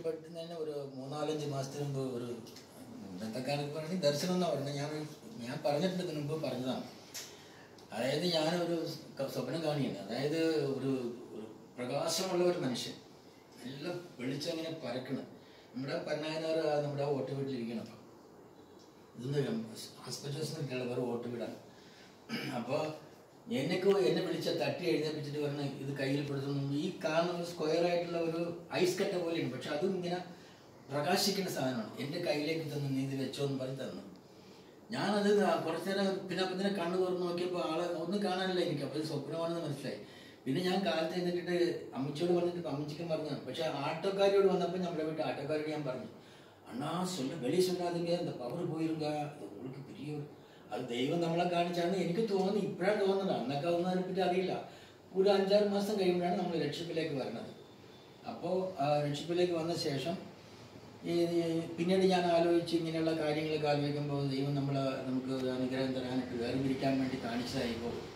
രക്ഷപ്പെടുന്നതിന് ഒരു മൂന്നാലഞ്ച് മാസത്തിന് മുമ്പ് ഒരു ബന്ധക്കാരൊക്കെ പറഞ്ഞ് ദർശനം എന്നാ പറഞ്ഞത് ഞാൻ ഞാൻ പറഞ്ഞിട്ടുണ്ട് ഇതിന് മുമ്പ് പറഞ്ഞതാണ് അതായത് ഞാനൊരു ക- സ്വപ്നം കാണിയാണ് അതായത് ഒരു ഒരു പ്രകാശമുള്ള ഒരു മനുഷ്യൻ നല്ല വെളിച്ചം ഇങ്ങനെ പരക്കണം നമ്മുടെ പന്നായനാർ നമ്മുടെ ഓട്ട് വീട്ടിലിരിക്കണം അപ്പം ഇതൊന്നും ആസ്പെറ്റോസിനൊക്കെയുള്ള വേറെ ഓട്ട് വീടാണ് അപ്പോൾ എനിക്ക് എന്നെ വിളിച്ച തട്ടി എഴുന്നേപ്പിച്ചിട്ട് പറഞ്ഞ് ഇത് കയ്യിൽ പെടുത്തുന്നു ഈ കാണുന്ന സ്ക്വയർ ആയിട്ടുള്ള ഒരു ഐസ് കട്ട പോലെയാണ് പക്ഷെ അതും ഇങ്ങനെ പ്രകാശിക്കുന്ന സാധനമാണ് എൻ്റെ കയ്യിലേക്ക് തന്നു നീ ഇത് വെച്ചോ എന്ന് പറഞ്ഞ് തന്നു ഞാനത് ന- കുറച്ച് നേരം പിന്നെ അപ്പം തന്നെ കണ്ണു തുറന്ന് നോക്കിയപ്പോൾ ആളെ ഒന്നും കാണാനില്ല എനിക്ക് അപ്പോൾ ഇത് സ്വപ്നമാണെന്ന് മനസ്സിലായി പിന്നെ ഞാൻ കാലത്ത് എന്നിട്ട് അമ്മച്ചിയോട് പറഞ്ഞിട്ട് അമ്മച്ചിക്കും പറഞ്ഞു പക്ഷെ ആട്ടോക്കാരിയോട് വന്നപ്പോൾ നമ്മുടെ വീട്ടിൽ ആട്ടോക്കാരോട് ഞാൻ പറഞ്ഞു അണ്ണാ சொல்ல வெளியே சொல்லாதீங்க இந்த பவர் போயிருங்க அது உங்களுக்கு பெரிய ஒரு അത് ദൈവം നമ്മളെ കാണിച്ചാണ് എനിക്ക് തോന്നുന്നു ഇപ്പോഴാണ് തോന്നുന്നത് അന്നൊക്കെ ഒന്നും പറ്റി അറിയില്ല ഒരു അഞ്ചാറ് മാസം കഴിയുമ്പോഴാണ് നമ്മൾ രക്ഷിപ്പിലേക്ക് വരുന്നത് അപ്പോൾ രക്ഷിപ്പിലേക്ക് വന്ന ശേഷം ഈ ഈ പിന്നീട് ഞാൻ ആലോചിച്ച് ഇങ്ങനെയുള്ള കാര്യങ്ങളൊക്കെ ആലോചിക്കുമ്പോൾ ദൈവം നമ്മളെ നമുക്ക് ഒരു അനുഗ്രഹം തരാനായിട്ട് വേർതിരിക്കാൻ വേണ്ടി കാണിച്ചതായിപ്പോൾ